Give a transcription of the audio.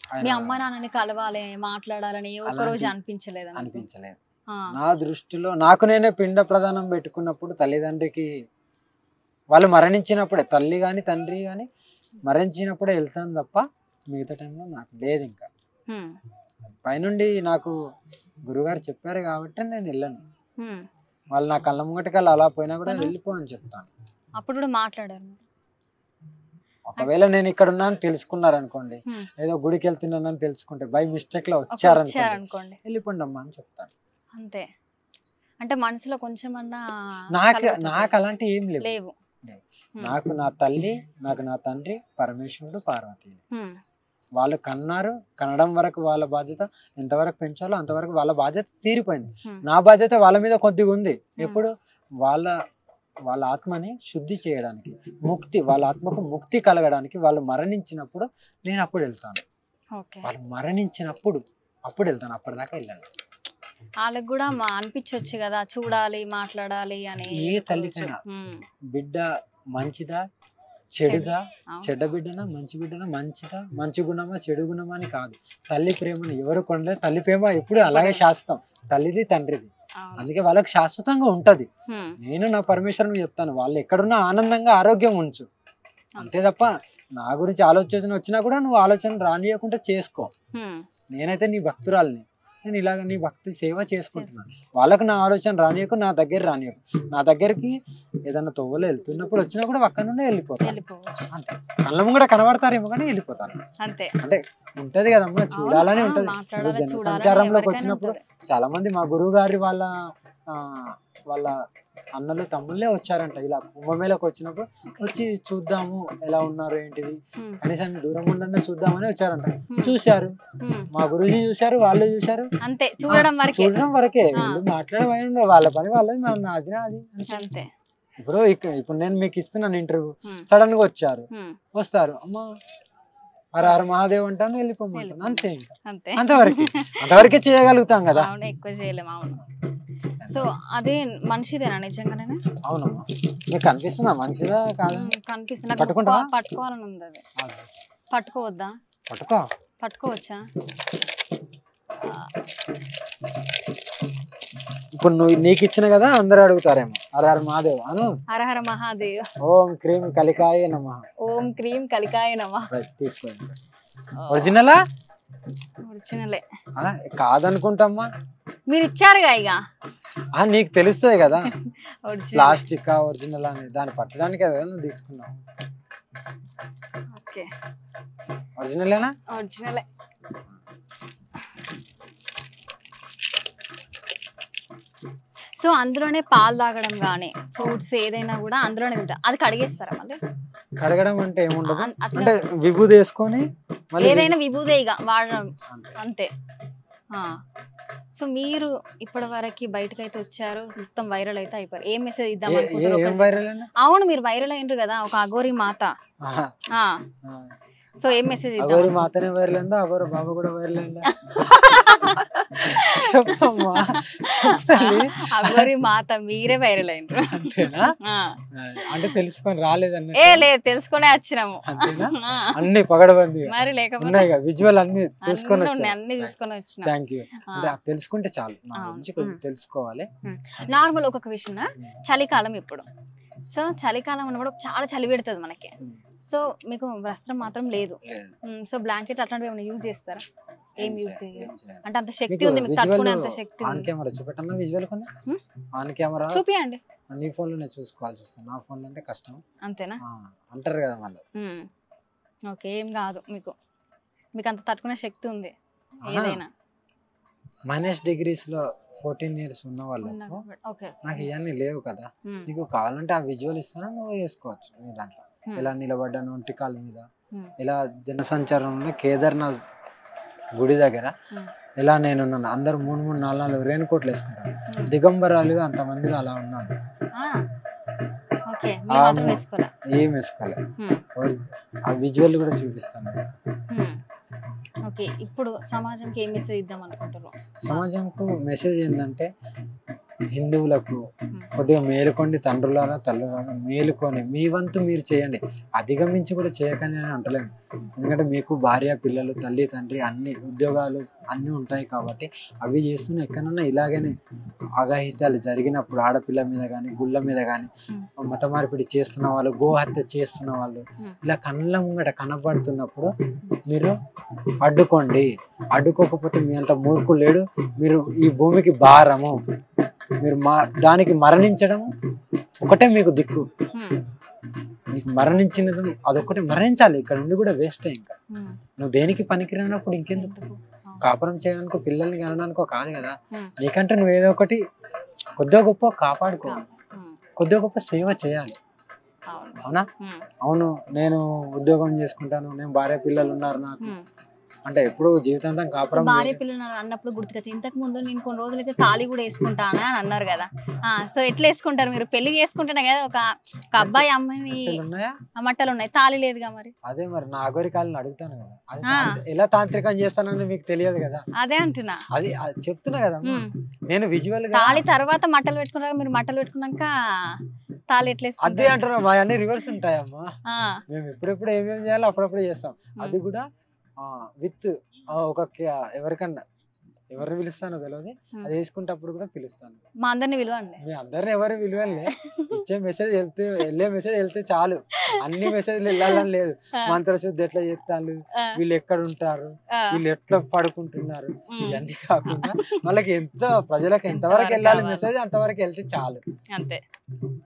ఆయన మీ అమ్మ నాన్నని కలవాలి మాట్లాడాలని ఏ ఒక్క రోజు అలాంటి- అనిపించలేదు అనిపించలేదు నా దృష్టిలో నాకు నేనే పిండ ప్రదానం పెట్టుకున్నప్పుడు తల్లిదండ్రికి వాళ్ళు మరణించినప్పుడే తల్లి కానీ తండ్రి కానీ మరణించినప్పుడే వెళ్తాను తప్ప మిగతా టైంలో నాకు లేదు ఇంకా పైనుండి నాకు గురుగారు చెప్పారు కాబట్టి నేను వెళ్ళాను వాళ్ళు నా కళ్ళ ముంగటికల్లా అలా పోయినా కూడా అవునా? వెళ్ళిపో అని చెప్తాను అప్పుడు కూడా మాట్లాడారు ఒకవేళ నేను ఇక్కడ ఉన్నాను తెలుసుకున్నారు అనుకోండి Hmm. ఏదో గుడికి వెళ్తున్నానని తెలుసుకుంటే బై మిస్టేక్ లో వచ్చారనుకోండి వచ్చారనుకోండి వెళ్ళిపోండి అమ్మా అని చెప్తాను అంతే అంటే మనసులో కొంచెం అన్నా నాకు కలుగుతుంది. నాకు అలాంటి ఏం లేవు లేవు లేవు. హ్మ్. నాకు నా తల్లి నాకు నా తండ్రి పరమేశ్వరుడు పార్వతి హ్మ్. వాళ్ళు కన్నారు కనడం వరకు వాళ్ళ బాధ్యత ఎంతవరకు పెంచాలో అంతవరకు వాళ్ళ బాధ్యత తీరిపోయింది హ్మ్. నా బాధ్యత వాళ్ళ మీద కొద్దిగా ఉంది ఎప్పుడు వాళ్ళ వాళ్ళ ఆత్మని శుద్ధి చేయడానికి ముక్తి వాళ్ళ ఆత్మకు ముక్తి కలగడానికి వాళ్ళు మరణించినప్పుడు నేను అప్పుడు వెళ్తాను ఓకే వాళ్ళు మరణించినప్పుడు అప్పుడు వెళ్తాను అప్పటిదాకా వెళ్ళాను వాళ్ళకి కూడా మా అనిపించవచ్చు కదా చూడాలి మాట్లాడాలి అని ఏ ఏదో ఒక తల్లికైనా. రోజు. హ్మ్. బిడ్డ మంచిదా చెడుదా అవును. చెడ్డ బిడ్డనా మంచి బిడ్డనా మంచిదా మంచి గుణమా చెడు గుణమా అని కాదు తల్లి ప్రేమను ఎవరు కొనలేదు తల్లి ప్రేమ ఎప్పుడు అలాగే శాశ్వతం తల్లిది తండ్రిది అవును. అందుకే వాళ్ళకి శాశ్వతంగా ఉంటది హ్మ్. నేను నా పరమేశ్వరుని చెప్తాను వాళ్ళు ఎక్కడున్నా ఆనందంగా ఆరోగ్యం ఉంచు అంతే తప్ప నా గురించి ఆలోచన వచ్చినా కూడా నువ్వు ఆలోచన రానియకుండా చేసుకో హ్మ్. నేనైతే నీ భక్తురాలిని నేను ఇలాగ నీ భక్తి సేవ చేసుకుంటున్నాను వాళ్ళకు నా ఆలోచన రానియకు నా దగ్గర రానియకు నా దగ్గరికి ఏదైనా తొవ్వలో వెళ్తున్నప్పుడు వచ్చినా కూడా అక్కడ నుండే వెళ్ళిపోతాను వెళ్ళిపోవచ్చు అంతే కళ్ళము కూడా కనబడతారేమో కానీ వెళ్ళిపోతారు అంతే అంటే ఉంటది కదమ్మా చూడాలని అవును, ఉంటది మాట్లాడాలి, ఇప్పుడు జన చూడాలని సంచారంలోకి ఎవరికైనా వచ్చినప్పుడు ఉంటది. చాలా మంది మా గురువు గారి వాళ్ళ ఆ, వాళ్ళ అన్నలు తమ్ముళ్ళే వచ్చారంట ఇలా కుంభమేళకు వచ్చినప్పుడు వచ్చి చూద్దాము ఎలా ఉన్నారు ఏంటిది హ్మ్. కనీసం దూరం ఉండండి చూద్దామని వచ్చారంట హ్మ్. చూశారు హ్మ్. మా గురుజీ చూశారు వాళ్ళు చూశారు అంతే చూడడం వరకే చూడడం వరకే ఆ. వీళ్ళు మాట్లాడమని ఉండే వాళ్ళ పని వాళ్ళది మన నాది నాది అంతే. అంతే ఇప్పుడు ఇక్కడ ఇప్పుడు నేను మీకు ఇస్తున్నాను ఇంటర్వ్యూ హ్మ్. సడన్ గా వచ్చారు హ్మ్. వస్తారు అమ్మా హర హర మహాదేవ్ అంటాను వెళ్ళిపోమంటాను వెళ్ళిపోమంటాను. అంతే ఇంకా అంతే అంతవరకు అంతవరకే చేయగలుగుతాం కదా అవును ఎక్కువ చేయలేము అవును సో అదే మనిషిదేనా నిజంగానే అవునమ్మా మీకు కనిపిస్తుందా మంచిదా కాదు కనిపిస్తుంది నాకు పట్టుకుంటావా? ప- పట్టుకోవాలని ఉంది అది పట్టుకోవద్దా పట్టుకో పట్టుకోవచ్చా ఇప్పుడు నువ్వు నీకు ఇచ్చిన కదా అందరు అడుగుతారేమో హర హర మహాదేవ్ అను హరహర మహాదేవ్ ఓం క్రీం కలికాయ నమ ఓం క్రీం కలికాయ నమ తీసుకోండి ఒరిజినలా ఒరిజినలే ఆ, కాదనుకుంటామ్మా మీరు ఇచ్చారుగా ఇక ఆ, నీకు తెలుస్తుంది కదా ఒరిజినల్ ప్లాస్టిక్ ఒరిజినల్ అని దాన్ని పట్టడానికి కదా నువ్వు తీసుకున్నావు ఓకే ఒరిజినలేనా ఒరిజినలే సో అందులోనే పాలు తాగడం కానీ ఫ్రూట్స్ ఏదైనా కూడా అందులోనే తింటారు అది కడిగేస్తారా మళ్ళీ కడగడం అంటే ఏముండదు అన్- అట్లా అంటే విభూది వేసుకొని మళ్ళీ ఏదైనా విభూదే ఇక వాడడం అంతే. అంతే ఆ. సో మీరు ఇప్పటి వరకు బయటకు అయితే వచ్చారు మొత్తం వైరల్ అయితే అయిపోయారు ఏం మెసేజ్ ఇద్దాం ఏ- ఏ- అనుకుంటారు ఏం ఒకటి వైరల్ అయినా అవును మీరు వైరల్ అయినరు కదా ఒక అఘోరి మాత ఆహా. ఆ ఆ. సో ఏం మెసేజ్ ఇద్దాం అగోరి మాతనే వైరల్ అయిందా అగోరి బాబా కూడా వైరల్ అయిందా చెప్పమ్మా చెప్తాను అఘోరి మాత మీరే వైరల్ అయినరు అంతేనా ఆ. ఆ, అంటే తెలుసుకొని రాలేదన్న ఏ లేదు తెలుసుకునే వచ్చినాము అంతేనా ఆ. అన్ని పగడబంది మరి లేకపోతే ఉన్నాయి విజువల్ అన్ని చూసుకొని అన్నీ ఉన్నాయి, వచ్చాను అన్ని చూసుకొని వచ్చినాం థ్యాంక్ యూ అంటే అది తెలుసుకుంటే చాలు నా అవును. గురించి కొంచెం ఉమ్. తెలుసుకోవాలి నార్మల్ ఒక్కొక్క విషయం చలికాలం ఇప్పుడు సో చలికాలం అన్నప్పుడు చాలా చలి పెడుతుంది మనకి ఉమ్. సో మీకు వస్త్రం మాత్రం లేదు లేదు. సో బ్లాంకెట్ అట్లాంటివి ఏమైనా యూజ్ చేస్తారా ఏం యూజ్ చేయాలి, చేయరు ఏం చేయాలి. అంటే అంత శక్తి మీకు ఉంది మీకు visual తట్టుకునే అంత శక్తి ఆన్ ఉంది కెమెరా చూపెట్టన్నా విజువల్ కొన్నా హ్మ్? ఆన్ కెమెరా చూపియండి నీ ఫోన్ లోనే చూసుకోవాల్సి వస్తుంది నా ఫోన్ లో అంటే కష్టం అంతేనా ఆ, అంటారు కదా మళ్ళీ ఓకే ఏం కాదు మీకు మీకు అంత తట్టుకునే శక్తి ఉంది ఆహా. ఏదైనా మైనస్ డిగ్రీస్ లో ఫోర్టీన్ ఇయర్స్ ఉన్న ఉన్నా వాళ్ళకు కాబట్టి. ఓకే నాకు ఇవన్నీ లేవు కదా ఉమ్, నీకు కావాలంటే ఆ విజువల్ ఇస్తాను నువ్వు వేసుకోవచ్చు నీ దాంట్లో ఉమ్, ఎలా నిలబడ్డాను ఒంటి కాలు మీద ఉమ్, ఎలా జనసంచారంలో కేదార్నాథ్ గుడి దగ్గర ఉమ్, ఎలా నేనున్నాను అందరు మూడు మూడు నాలుగు నాలుగు రేణుకోట్లు వేసుకుంటారు ఉమ్. దిగంబరాలుగా అంతమందిలో అలా ఉన్నాను ఆ, ఓకే మీరు ఆ, మాత్రం వేసుకోరా ఏం వేసుకోవాలి ఉమ్, ఒరి- ఆ విజువల్ కూడా చూపిస్తాను ఉమ్. ఓకే ఇప్పుడు సమాజంకి ఏం మెసేజ్ ఇద్దాం అనుకుంటారు సమాజంకు మెసేజ్ ఏంటంటే హిందువులకు ఉమ్. కొద్దిగా మేలుకోండి తండ్రులారా తల్లులారా మేలుకొని మీ వంతు మీరు చేయండి అధిగమించి కూడా చేయకని అని అంటలేను ఎందుకంటే మీకు భార్య పిల్లలు తల్లి తండ్రి అన్ని ఉద్యోగాలు అన్నీ ఉంటాయి కాబట్టి అవి చేస్తున్న ఎక్కడన్నా ఇలాగనే అఘాయిత్యాలు జరిగినప్పుడు ఆడపిల్ల మీద కానీ గుళ్ళ మీద కానీ మత మార్పిడి చేస్తున్న వాళ్ళు గోహత్య చేస్తున్న వాళ్ళు Hmm. ఇలా కళ్ళ ముంగట కనబడుతున్నప్పుడు మీరు అడ్డుకోండి అడ్డుకోకపోతే మీ అంత మూర్ఖు లేడు మీరు ఈ భూమికి భారము మీరు మా దానికి మరణించడం ఒకటే మీకు దిక్కు ఉమ్, మీకు మరణించినది అదొకటి మరణించాలి ఇక్కడ నుండి కూడా వేస్ట్ ఇంకా ఉమ్. నువ్వు దేనికి పనికిరానప్పుడు ఇంకెందుకు కాపురం చేయడానికో పిల్లల్ని కనడానికో కాదు కదా Hmm. నీకంటే నువ్వు ఏదో ఒకటి కొద్దిగా గొప్ప కాపాడుకో ఉమ్, కొద్దిగా గొప్ప సేవ చేయాలి అవును. అవునా ఉమ్, అవును నేను ఉద్యోగం చేసుకుంటాను నేను భార్య పిల్లలు ఉన్నారు నాకు ఉమ్. అంటే ఎప్పుడు జీవితాంతం సో కాపురం భార్య చేయలే. పిల్లలు అన్నప్పుడు గుర్తుకొచ్చి ఇంతకు ముందు నేను కొన్ని రోజులు అయితే తాళి కూడా వేసుకుంటానా అని అన్నారు కదా ఆ సో ఎట్లా వేసుకుంటారు మీరు పెళ్లి చేసుకుంటేనే కదా ఒక ఒక అబ్బాయి అమ్మాయిని పిల్లలు ఉన్నాయా ఆ మట్టలు ఉన్నాయి తాళి లేదుగా మరి అదే మరి నా అగోరికాలను అడుగుతాను కదా అది ఆ. తాంత్రి- ఎలా తాంత్రికం చేస్తానని మీకు తెలియదు కదా అదే అంటున్నా అది అది చెప్తున్నా కదా ఉమ్. నేను విజువల్ గా తాళి తర్వాత మట్టలు పెట్టుకున్నారు మీరు మట్టలు పెట్టుకున్నాక తాళి ఎట్లా అదే వేసుకుంటారు? అంటున్నా మా అన్ని రివర్స్ ఉంటాయమ్మా ఆ, మేము ఎప్పుడెప్పుడు ఏమేమి చేయాలో అప్పుడప్పుడు చేస్తాం అది కూడా విత్ ఒక క- ఎవరికన్నా ఎవరిని పిలుస్తానో తెలియదు Hmm. అది వేసుకుంటప్పుడు కూడా పిలుస్తాను మా అందరిని విలువండి మీ అందరిని ఎవరు విలువలే ఇచ్చే మెసేజ్ వెళ్తే వెళ్ళే మెసేజ్ వెళ్తే చాలు అన్ని మెసేజ్లు వెళ్ళాలని లేదు ఆ, మంత్రశుద్ధి ఎట్లా చేస్తాను ఆ, వీళ్ళు ఎక్కడ ఉంటారు ఆ, వీళ్ళు ఎట్లా పడుకుంటున్నారు ఉమ్, ఇవన్నీ కాకుండా వాళ్ళకి ఎంత ప్రజలకు ఎంతవరకు వెళ్ళాలి మెసేజ్ అంతవరకు వెళ్తే చాలు అంతే